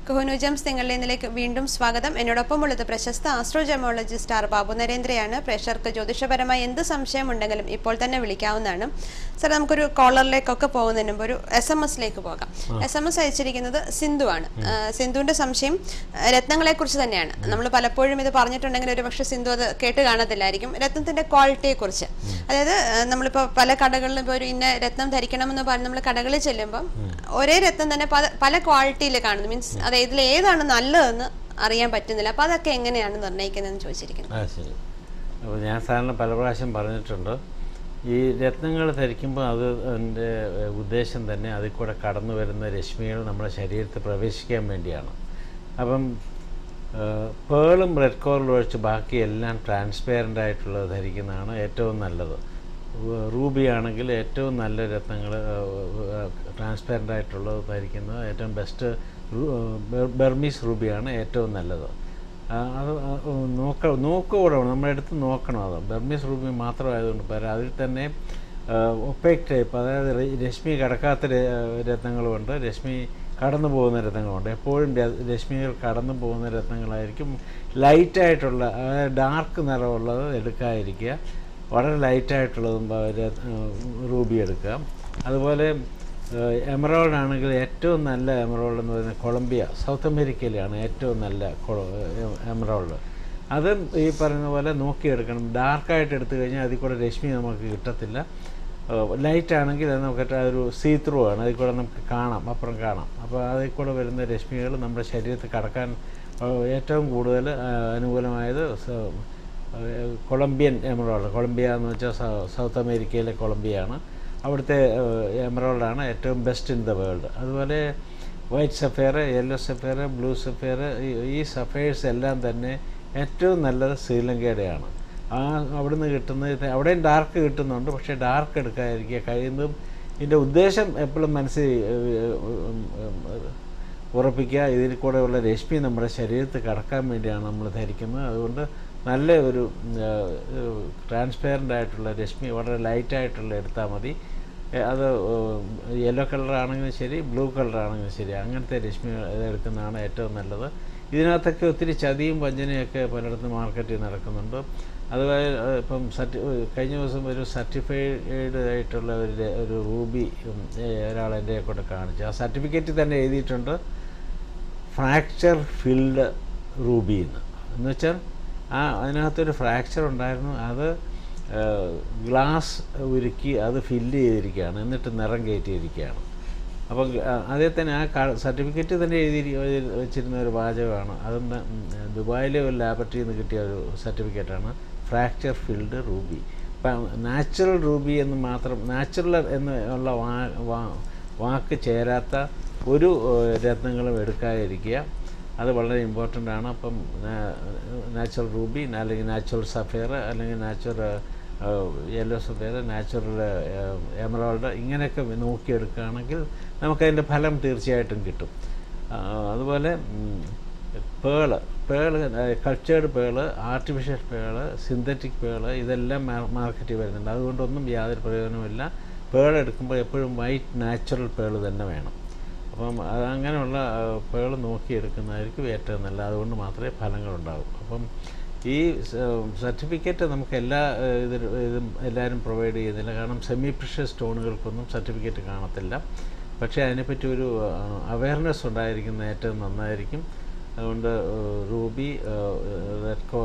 കുഹനുജംസ് നിങ്ങളുടെ ഇന്നിലേക്ക് വീണ്ടും സ്വാഗതം എന്നോടൊപ്പം ഉള്ളത് പ്രശസ്ത ആസ്ട്രോജമോളജിസ്റ്റ് ആർ ബാബു നരേന്ദ്രയാണ് പ്രേക്ഷകർക്ക് ജ്യോതിഷപരമായി എന്ത് സംശയമുണ്ടെങ്കിലും ഇപ്പോൾ തന്നെ വിളിക്കാവുന്നതാണ് സാർ നമുക്കൊരു കോളറിലേക്കൊക്കെ പോകുന്നതിന് മുമ്പ് ഒരു എസ് എം എസിലേക്ക് പോകാം എസ് എം എസ് അയച്ചിരിക്കുന്നത് സിന്ധുവാണ് ആ, സിന്ധുവിന്റെ സംശയം രത്നങ്ങളെ കുറിച്ച് തന്നെയാണ് നമ്മൾ പലപ്പോഴും ഇത് പറഞ്ഞിട്ടുണ്ടെങ്കിൽ ഒരു പക്ഷേ സിന്ധു അത് കേട്ട് കാണത്തില്ലായിരിക്കും രത്നത്തിന്റെ ക്വാളിറ്റിയെ കുറിച്ച് അതായത് ആ, നമ്മളിപ്പോൾ പല കടകളിലും ഇപ്പോൾ ഒരു ഇന്ന രത്നം ധരിക്കണമെന്ന് പറഞ്ഞ് നമ്മൾ കടകളിൽ ചെല്ലുമ്പം ഒരേ രത്നം തന്നെ പല പല ക്വാളിറ്റിയിൽ കാണുന്നു മീൻസ് അത് ഇതിൽ ഏതാണ് നല്ലതെന്ന് അറിയാൻ പറ്റുന്നില്ല അപ്പോൾ അതൊക്കെ എങ്ങനെയാണ് നിർണ്ണയിക്കുന്നതെന്ന് ചോദിച്ചിരിക്കുന്നത് ആ ശരി അപ്പോൾ ഞാൻ സാറിന് പല പ്രാവശ്യം പറഞ്ഞിട്ടുണ്ട് ഈ രത്നങ്ങൾ ധരിക്കുമ്പോൾ അത് അതിൻ്റെ ഉദ്ദേശം തന്നെ അതിൽ കൂടെ കടന്നു വരുന്ന രശ്മികൾ നമ്മുടെ ശരീരത്തിൽ പ്രവേശിക്കാൻ വേണ്ടിയാണ് അപ്പം പേളും റെഡ് കോറിലും ഒഴിച്ച് ബാക്കി എല്ലാം ട്രാൻസ്പെയറൻ്റ് ആയിട്ടുള്ളത് ധരിക്കുന്നതാണ് ഏറ്റവും നല്ലത് റൂബി ആണെങ്കിൽ ഏറ്റവും നല്ല രത്നങ്ങൾ ട്രാൻസ്പെറൻ്റ് ആയിട്ടുള്ളത് ധരിക്കുന്നത് ഏറ്റവും ബെസ്റ്റ് ബെർമീസ് റൂബിയാണ് ഏറ്റവും നല്ലത് ആ, അത് ആ, നോക്ക നോക്കുകൂടെ വേണം നമ്മുടെ അടുത്ത് നോക്കണം അത് ബർമീസ് റൂബി മാത്രമായതുകൊണ്ട് പോരാ അതിൽ തന്നെ ഒപ്പേക്ക് ടൈപ്പ് അതായത് ര- രശ്മി കടക്കാത്ത ര- രത്നങ്ങളുമുണ്ട് രശ്മി കടന്നു പോകുന്ന രത്നങ്ങളുണ്ട് എപ്പോഴും ര- രശ്മികൾ കടന്നു പോകുന്ന രത്നങ്ങളായിരിക്കും ലൈറ്റായിട്ടുള്ള ഡാർക്ക് നിറമുള്ളത് എടുക്കാതിരിക്കുക വളരെ ലൈറ്റായിട്ടുള്ളതും റൂബി എടുക്കുക അതുപോലെ എമറോൾഡ് ആണെങ്കിൽ ഏറ്റവും നല്ല എമറോൾഡ് എന്ന് പറയുന്നത് കൊളംബിയ സൗത്ത് അമേരിക്കയിലാണ് ഏറ്റവും നല്ല എമറോൾഡ് അത് ഈ പറയുന്ന പോലെ നോക്കിയെടുക്കണം ഡാർക്കായിട്ട് എടുത്തു കഴിഞ്ഞാൽ അതിൽ കൂടെ രശ്മി നമുക്ക് കിട്ടത്തില്ല ലൈറ്റ് ആണെങ്കിൽ അത് നമുക്ക് ആ ഒരു സീ ത്രൂ ആണ് അതിൽ കൂടെ നമുക്ക് കാണാം അപ്പുറം കാണാം അപ്പോൾ അതിൽ കൂടെ വരുന്ന രശ്മികൾ നമ്മുടെ ശരീരത്തിൽ കടക്കാൻ ഏഹ്, ഏറ്റവും കൂടുതൽ ഏഹ്, അനുകൂലമായത് സ- ഏഹ്, കൊളംബിയൻ എമറോൾഡ് കൊളംബിയ എന്ന് വെച്ചാൽ സൗ- സൗത്ത് അമേരിക്കയിലെ കൊളംബിയാണ് അവിടുത്തെ എമറോൾഡാണ് ഏറ്റവും ബെസ്റ്റ് ഇൻ ദ വേൾഡ് അതുപോലെ white sapphire yellow sapphire blue sapphire ഈ സഫയേഴ്സ് എല്ലാം തന്നെ ഏറ്റവും നല്ലത് ശ്രീലങ്കയുടെയാണ് ആ അവിടുന്ന് കിട്ടുന്നത് ഇത് അവിടെയും ഡാർക്ക് കിട്ടുന്നുണ്ട് പക്ഷേ ഡാർക്ക് എടുക്കാതിരിക്കുക കഴിയുന്നതും ഇതിൻ്റെ ഉദ്ദേശം എപ്പോഴും മനസ്സിൽ ഏഹ്, ഉം, ഉം, ഉം, ഉറപ്പിക്കുക ഇതിൽ കൂടെയുള്ള രശ്മി നമ്മുടെ ശരീരത്തിൽ കടക്കാൻ വേണ്ടിയാണ് നമ്മൾ ധരിക്കുന്നത് അതുകൊണ്ട് നല്ല ഒരു ട്രാൻസ്പെയറൻ്റ് ആയിട്ടുള്ള രശ്മി വളരെ ലൈറ്റായിട്ടുള്ള എടുത്താൽ മതി ഏ, അത് യെല്ലോ കളറാണെങ്കിലും ശരി ബ്ലൂ കളറാണെങ്കിലും ശരി അങ്ങനത്തെ രശ്മി എടുക്കുന്നതാണ് ഏറ്റവും നല്ലത് ഇതിനകത്തൊക്കെ ഒത്തിരി ചതിയും വഞ്ചനയൊക്കെ പലയിടത്തും മാർക്കറ്റിൽ നടക്കുന്നുണ്ട് അതുപോലെ ഏ, ഇപ്പം സർട്ടി കഴിഞ്ഞ ദിവസം ഒരു സർട്ടിഫൈഡ് ആയിട്ടുള്ള ഒരു ര- ഒരു റൂബി ഉം, ഏ, ഒരാൾ എൻ്റെ കൂടെ കാണിച്ചു ആ സർട്ടിഫിക്കറ്റിൽ തന്നെ എഴുതിയിട്ടുണ്ട് ഫ്രാക്ചർ ഫിൽഡ് റൂബി എന്ന് എന്ന് വെച്ചാൽ ആ അതിനകത്തൊരു ഫ്രാക്ചർ ഉണ്ടായിരുന്നു അത് ഗ്ലാസ് ഉരുക്കി അത് ഫില്ല് ചെയ്തിരിക്കുകയാണ് എന്നിട്ട് നിറം കയറ്റിയിരിക്കുകയാണ് അപ്പോൾ അതേ തന്നെ ആ സർട്ടിഫിക്കറ്റ് തന്നെ എഴുതി എഴുതി വെച്ചിരുന്ന ഒരു വാചകമാണ് അതൊന്ന് ഉം, ദുബായിലെ ഒരു ലാബറട്ടറിയിൽ നിന്ന് കിട്ടിയ ഒരു സർട്ടിഫിക്കറ്റാണ് ഫ്രാക്ചർ ഫിൽഡ് റൂബി ഇപ്പം നാച്ചുറൽ റൂബി എന്ന് മാത്രം നാച്ചുറൽ എന്ന് ഉള്ള വാ വാ- വാക്ക് ചേരാത്ത ഒരു ഏഹ്, രത്നങ്ങളും എടുക്കാതിരിക്കുക അത് വളരെ ഇമ്പോർട്ടൻ്റ് ആണ് അപ്പം നാച്ചുറൽ റൂബി അല്ലെങ്കിൽ നാച്ചുറൽ സഫയർ അല്ലെങ്കിൽ natural yellow sapphire natural emerald ഇങ്ങനെയൊക്കെ നോക്കിയെടുക്കുകയാണെങ്കിൽ നമുക്കതിൻ്റെ ഫലം തീർച്ചയായിട്ടും കിട്ടും ആ, അതുപോലെ pearl pearl cultured pearl artificial pearl synthetic pearl ഇതെല്ലാം മാർക്കറ്റിൽ വരുന്നുണ്ട് അതുകൊണ്ടൊന്നും യാതൊരു പ്രയോജനമില്ല പേൾ എടുക്കുമ്പോൾ എപ്പോഴും വൈറ്റ് നാച്ചുറൽ പേള് തന്നെ വേണം അപ്പം അത് അങ്ങനെയുള്ള പേൾ നോക്കിയെടുക്കുന്നതായിരിക്കും ഏറ്റവും നല്ലത് അതുകൊണ്ട് മാത്രമേ ഫലങ്ങളുണ്ടാവും അപ്പം ഈ സർട്ടിഫിക്കറ്റ് നമുക്ക് എല്ലാ ഏഹ്, ഇത് ഇതും എല്ലാവരും പ്രൊവൈഡ് ചെയ്യുന്നില്ല കാരണം സെമി പ്രഷ്യസ് സ്റ്റോണുകൾക്കൊന്നും സർട്ടിഫിക്കറ്റ് കാണത്തില്ല പക്ഷേ അതിനെപ്പറ്റി ഒരു അവയർനെസ് ഉണ്ടായിരിക്കുന്ന ഏറ്റവും നന്നായിരിക്കും അതുകൊണ്ട് ഏഹ്, റൂബി റെഡ് കോ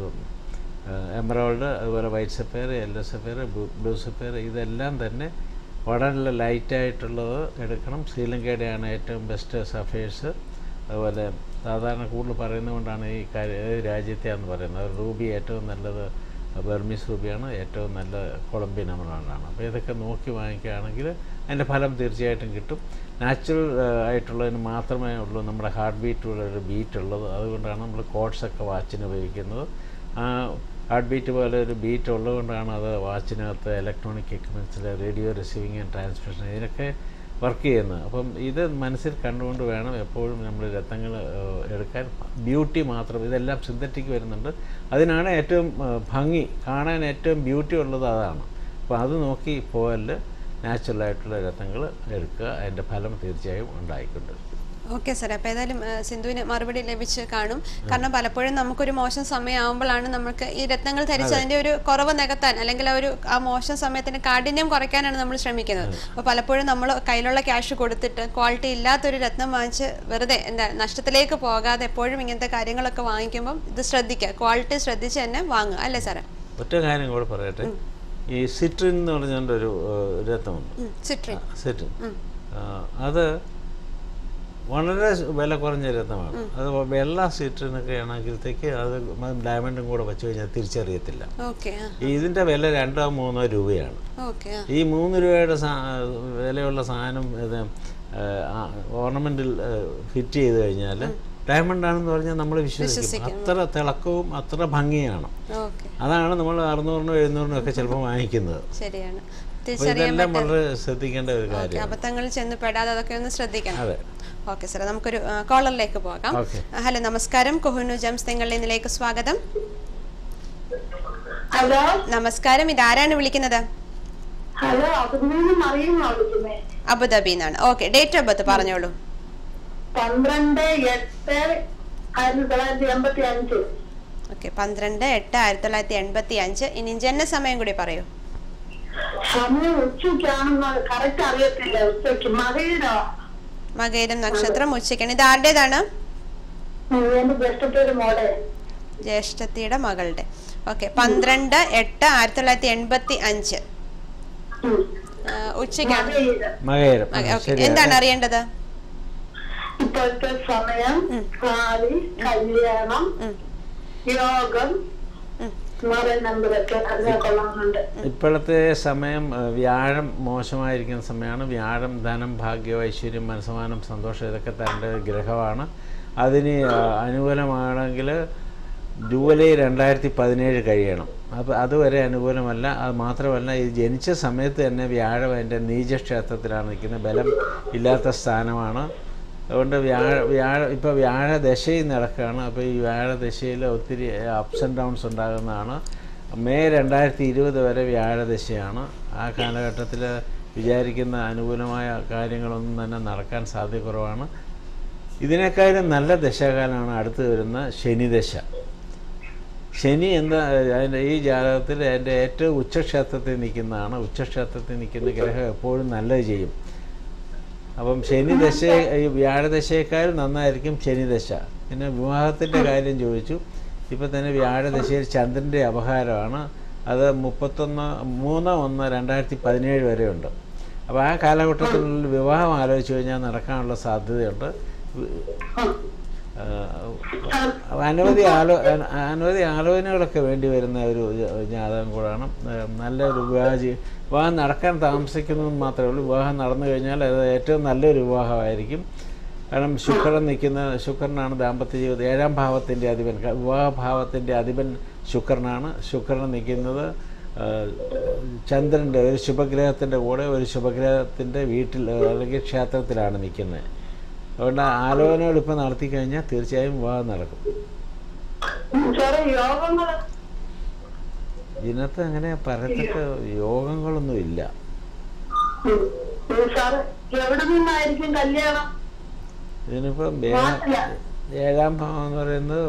എമറോൾഡ് അതുപോലെ white sapphire yellow sapphire blue sapphire ഇതെല്ലാം തന്നെ വളരെ ലൈറ്റായിട്ടുള്ളത് എടുക്കണം ശ്രീലങ്കയുടെയാണ് ഏറ്റവും ബെസ്റ്റ് സഫയേഴ്സ് അതുപോലെ സാധാരണ കൂടുതൽ പറയുന്നതുകൊണ്ടാണ് ഈ കാര്യം ഏത് രാജ്യത്തെയാണെന്ന് പറയുന്നത് റൂബി ഏറ്റവും നല്ലത് ബർമീസ് റൂബിയാണ് ഏറ്റവും നല്ല കൊളംബിയൻ എമറാൾഡാണ് അപ്പോൾ ഇതൊക്കെ നോക്കി വാങ്ങിക്കുകയാണെങ്കിൽ അതിൻ്റെ ഫലം തീർച്ചയായിട്ടും കിട്ടും നാച്ചുറൽ ആയിട്ടുള്ളതിന് മാത്രമേ ഉള്ളൂ നമ്മുടെ ഹാർട്ട് ബീറ്റുള്ള ഒരു ബീറ്റ് ഉള്ളത് അതുകൊണ്ടാണ് നമ്മൾ കോഡ്സൊക്കെ വാച്ചിന് ഉപയോഗിക്കുന്നത് ആ ഹാർട്ട് ബീറ്റ് പോലെ ഒരു ബീറ്റ് ഉള്ളതുകൊണ്ടാണ് അത് വാച്ചിനകത്ത് ഇലക്ട്രോണിക് എക്യുപ്മെൻറ്റ്സിൽ റേഡിയോ റിസീവിങ് ആൻഡ് ട്രാൻസ്മിഷൻ ഇതിനൊക്കെ വർക്ക് ചെയ്യുന്നത് അപ്പം ഇത് മനസ്സിൽ കണ്ടുകൊണ്ട് വേണം എപ്പോഴും നമ്മൾ രത്നങ്ങൾ എടുക്കാൻ ബ്യൂട്ടി മാത്രം ഇതെല്ലാം സിന്തറ്റിക് വരുന്നുണ്ട് അതിനാണ് ഏറ്റവും ആ, ഭംഗി കാണാൻ ഏറ്റവും ബ്യൂട്ടി ഉള്ളത് അതാണ് അപ്പോൾ അത് നോക്കി പോയാൽ നാച്ചുറലായിട്ടുള്ള രത്നങ്ങൾ എടുക്കുക അതിൻ്റെ ഫലം തീർച്ചയായും ഉണ്ടായിക്കൊണ്ട് ഓക്കെ സാർ അപ്പോൾ ഏതായാലും ആ, സിന്ധുവിന് മറുപടി ലഭിച്ച് കാണും കാരണം പലപ്പോഴും നമുക്കൊരു മോശം സമയമാകുമ്പോഴാണ് നമുക്ക് ഈ രത്നങ്ങൾ ധരിച്ച് അതിന്റെ ഒരു കുറവ് നികത്താൻ അല്ലെങ്കിൽ ആ ഒരു ആ മോശം സമയത്തിന്റെ കാഠിന്യം കുറയ്ക്കാനാണ് നമ്മൾ ശ്രമിക്കുന്നത് അപ്പോൾ പലപ്പോഴും നമ്മൾ കയ്യിലുള്ള ക്യാഷ് കൊടുത്തിട്ട് ക്വാളിറ്റി ഇല്ലാത്തൊരു രത്നം വാങ്ങിച്ച് വെറുതെ എന്താ നഷ്ടത്തിലേക്ക് പോകാതെ എപ്പോഴും ഇങ്ങനത്തെ കാര്യങ്ങളൊക്കെ വാങ്ങിക്കുമ്പം ഇത് ശ്രദ്ധിക്കുക ക്വാളിറ്റി ശ്രദ്ധിച്ച് തന്നെ വാങ്ങുക അല്ലേ സാറേ ഒറ്റ കാര്യം കൂടെ പറയട്ടെ ഈ സിട്രിൻ എന്ന് പറഞ്ഞുകൊണ്ട് ഒരു ഏഹ്, രത്നമുണ്ട് സിട്രിൻ സിട്രിൻ ആ, അത് വളരെ വില കുറഞ്ഞ രത്നമാണ് അത് വെള്ള സിട്രിനൊക്കെ ആണെങ്കിലത്തേക്ക് അത് ഡയമണ്ടും കൂടെ വെച്ച് കഴിഞ്ഞാൽ തിരിച്ചറിയത്തില്ല ഓക്കെ ആ ഇതിൻ്റെ വില രണ്ടോ മൂന്നോ രൂപയാണ് ഓക്കെ ആ ഈ മൂന്ന് രൂപയുടെ സാ വിലയുള്ള സാധനം ഇത് ഓർണമെൻറ്റിൽ ഫിറ്റ് ചെയ്ത് കഴിഞ്ഞാൽ ഡയമണ്ട് ആണെന്ന് പറഞ്ഞാൽ നമ്മൾ വിശ്വസിക്കും അത്ര തിളക്കവും അത്ര ഭംഗിയാണ് ഓക്കെ അതാണ് നമ്മൾ അറുന്നൂറിനും എഴുന്നൂറിനും ഒക്കെ ചിലപ്പോൾ വാങ്ങിക്കുന്നത് ശരിയാണ് അപ്പോൾ തിരിച്ചറിയാൻ ഇതെല്ലാം വളരെ ശ്രദ്ധിക്കേണ്ട ഒരു ഓക്കെ കാര്യം അബദ്ധങ്ങളിൽ ചെന്ന് പെടാതെ അതൊക്കെ ഒന്ന് ശ്രദ്ധിക്കണം അതെ ഓക്കെ സാർ നമുക്കൊരു ആ, കോളറിലേക്ക് പോകാം ഓക്കെ ആ, ഹലോ നമസ്കാരം കൊഹുനു ജംസ് നിങ്ങളുടെ ഇതിലേക്ക് സ്വാഗതം ഹലോ നമസ്കാരം ഇതാരാണ് വിളിക്കുന്നത് ഹലോ അബുദാബിന്ന് മറിയുന്നോ വിളിക്കുന്നേ അബുദാബി എന്നാണ് ഓക്കെ ഡേറ്റ് ഓഫ് ബർത്ത് പറഞ്ഞോളൂ പന്ത്രണ്ട് എട്ട് ആയിരത്തി തൊള്ളായിരത്തി എൺപത്തി അഞ്ച് ഓക്കെ പന്ത്രണ്ട് എട്ട് ആയിരത്തി തൊള്ളായിരത്തി എൺപത്തി അഞ്ച് ഇനി ജനന സമയം കൂടി പറയൂ സമയം ഉച്ചയ്ക്കാണെന്ന് കറക്റ്റ് അറിയത്തില്ല ഉച്ചയ്ക്ക് മകയിടോ മകയിരം നക്ഷത്രം ഉച്ചയ്ക്കാണ് ഇത് ആരുടേതാണ് എന്റെ ബെസ്റ്റൊരു മോളെ ജ്യേഷ്ഠത്തിയുടെ മകളുടെ ഓക്കെ പന്ത്രണ്ട് എട്ട് ആയിരത്തി തൊള്ളായിരത്തി എൺപത്തി അഞ്ച് ഉം. ആ, ഉച്ചയ്ക്കാണ് മകയിട മകേരം ഓക്കെ ഓക്കെ ശരി എന്താണ് അറിയേണ്ടത് ഇപ്പോഴത്തെ സമയം ഭാവി കല്യാണം ഉം. യോഗം ഉം. കുറെ നമ്പറൊക്കെ അറിഞ്ഞാൽ കൊള്ളാമെന്നുണ്ട് ഇപ്പോഴത്തെ സമയം ആ, വ്യാഴം മോശമായിരിക്കുന്ന സമയമാണ് വ്യാഴം ധനം ഭാഗ്യം ഐശ്വര്യം മനസ്സമാനം സന്തോഷം ഇതൊക്കെ തരേണ്ട ഒരു ഗ്രഹമാണ് അതിന് ആ, അനുകൂലമാണെങ്കിൽ ജൂലൈ രണ്ടായിരത്തി പതിനേഴ് കഴിയണം അപ്പോൾ അതുവരെ അനുകൂലമല്ല അത് മാത്രമല്ല ഇത് ജനിച്ച സമയത്ത് തന്നെ വ്യാഴം അതിൻ്റെ നീചക്ഷേത്രത്തിലാണ് നിൽക്കുന്നത് ബലം ഇല്ലാത്ത സ്ഥാനമാണ് അതുകൊണ്ട് വ്യാഴ വ്യാഴ ഇപ്പോൾ വ്യാഴദശയിൽ നടക്കുകയാണ് അപ്പോൾ ഈ വ്യാഴദശയിൽ ഒത്തിരി അപ്സ് ആൻഡ് ഡൗൺസ് ഉണ്ടാകുന്നതാണ് മെയ് രണ്ടായിരത്തി ഇരുപത് വരെ വ്യാഴദശയാണ് ആ കാലഘട്ടത്തിൽ വിചാരിക്കുന്ന അനുകൂലമായ കാര്യങ്ങളൊന്നും തന്നെ നടക്കാൻ സാധ്യത കുറവാണ് ഇതിനേക്കാളും നല്ല ദശാകാലമാണ് അടുത്ത് വരുന്ന ശനിദശ ശനി എന്താ അതിൻ്റെ ഈ ജാതകത്തിൽ അതിൻ്റെ ഏറ്റവും ഉച്ചക്ഷേത്രത്തിൽ നിൽക്കുന്നതാണ് ഉച്ചക്ഷേത്രത്തിൽ നിൽക്കുന്ന ഗ്രഹം എപ്പോഴും നല്ലത് ചെയ്യും അപ്പം ശനിദശ ഈ വ്യാഴദശയേക്കാൾ നന്നായിരിക്കും ശനിദശ പിന്നെ വിവാഹത്തിൻ്റെ കാര്യം ചോദിച്ചു ഇപ്പം തന്നെ വ്യാഴദശയിൽ ചന്ദ്രൻ്റെ അപഹാരമാണ് അത് മുപ്പത്തൊന്ന് മൂന്ന് ഒന്ന് രണ്ടായിരത്തി പതിനേഴ് വരെ ഉണ്ട് അപ്പോൾ ആ കാലഘട്ടത്തിനുള്ളിൽ വിവാഹം ആലോചിച്ച് കഴിഞ്ഞാൽ നടക്കാനുള്ള സാധ്യതയുണ്ട് ആഹ് അനവധി ആലോ അന- അനവധി ആലോചനകളൊക്കെ വേണ്ടി വരുന്ന ഒരു ജ- ജാതകം കൂടാണ് ഏഹ് നല്ലൊരു വിവാഹ ജീ- വിവാഹം നടക്കാൻ താമസിക്കുന്നതെന്ന് മാത്രമേ ഉള്ളൂ വിവാഹം നടന്നു കഴിഞ്ഞാൽ അത് ഏറ്റവും നല്ലൊരു വിവാഹമായിരിക്കും കാരണം ശുക്രൻ നിൽക്കുന്ന ശുക്രനാണ് ദാമ്പത്യ ജീവിതം ഏഴാം ഭാവത്തിൻ്റെ അധിപൻ ക- വിവാഹഭാവത്തിൻ്റെ അധിപൻ ശുക്രനാണ് ശുക്രൻ നിൽക്കുന്നത് ഏഹ് ചന്ദ്രൻ്റെ ഒരു ശുഭഗ്രഹത്തിൻ്റെ കൂടെ ഒരു ശുഭഗ്രഹത്തിൻ്റെ വീട്ടിൽ ഏഹ് അല്ലെങ്കിൽ ക്ഷേത്രത്തിലാണ് നിൽക്കുന്നത് അതുകൊണ്ട് ആലോചനകൾ ഇപ്പം നടത്തി കഴിഞ്ഞാൽ തീർച്ചയായും വിവാഹം നടക്കും സാറേ യോഗങ്ങള് ഇതിനകത്ത് അങ്ങനെ പറയത്തക്ക യോഗങ്ങളൊന്നും ഇല്ല ഉം. ഉം, സാറ് എവിടെ നിന്നായിരിക്കും കല്യാണം ഇതിനിപ്പം നാട്ടില. ഏഴാം ഭാവം എന്ന് പറയുന്നത്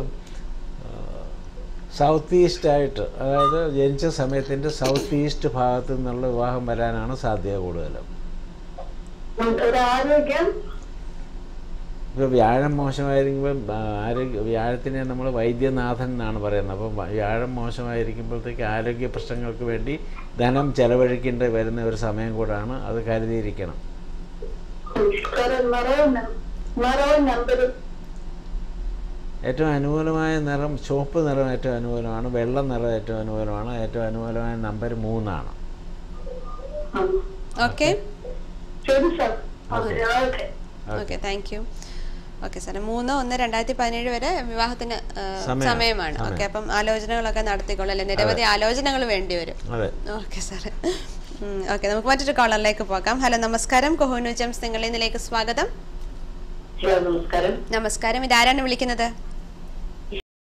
സൗത്ത് ഈസ്റ്റ് ആയിട്ട് അതായത് ജനിച്ച സമയത്തിൻ്റെ സൗത്ത് ഈസ്റ്റ് ഭാഗത്തു നിന്നുള്ള വിവാഹം വരാനാണ് സാധ്യത കൂടുതലും ഉം, ഒരു ആരോഗ്യം ഇപ്പോൾ വ്യാഴം മോശമായിരിക്കുമ്പോൾ ആരോഗ്യ വ്യാഴത്തിനെ നമ്മൾ വൈദ്യനാഥൻ എന്നാണ് പറയുന്നത് അപ്പം വ്യാഴം മോശമായിരിക്കുമ്പോഴത്തേക്ക് ആരോഗ്യ പ്രശ്നങ്ങൾക്ക് വേണ്ടി ധനം ചെലവഴിക്കേണ്ടി വരുന്ന ഒരു സമയം കൂടാണ് അത് കരുതിയിരിക്കണം ഉം, സാറേ നിറവും നം- നിറവും നമ്പരും ഏറ്റവും അനുകൂലമായ നിറം ചുവപ്പ് നിറം ഏറ്റവും അനുകൂലമാണ് വെള്ള നിറം ഏറ്റവും അനുകൂലമാണ് ഏറ്റവും അനുകൂലമായ നമ്പർ മൂന്നാണ് ഉം. ഓക്കെ ശരി sir okay okay okay thank you okay സാറേ മൂന്ന് ഒന്ന് രണ്ടായിരത്തി പതിനേഴ് വരെ വിവാഹത്തിന് ആ, സമയം. സമയമാണ് ഓക്കെ അപ്പം ആലോചനകളൊക്കെ നടത്തിക്കോളൂ അല്ലെ നിരവധി ആലോചനകൾ വേണ്ടി വരും അതെ ഓക്കെ സാറേ ഓക്കെ നമുക്ക് മറ്റൊരു കോളറിലേക്ക് പോകാം ഹലോ നമസ്കാരം കൊഹോനു ജംസ് നിങ്ങളുടെ ഇതിലേക്ക് സ്വാഗതം ഹലോ നമസ്കാരം നമസ്കാരം ഇതാരാണ് വിളിക്കുന്നത്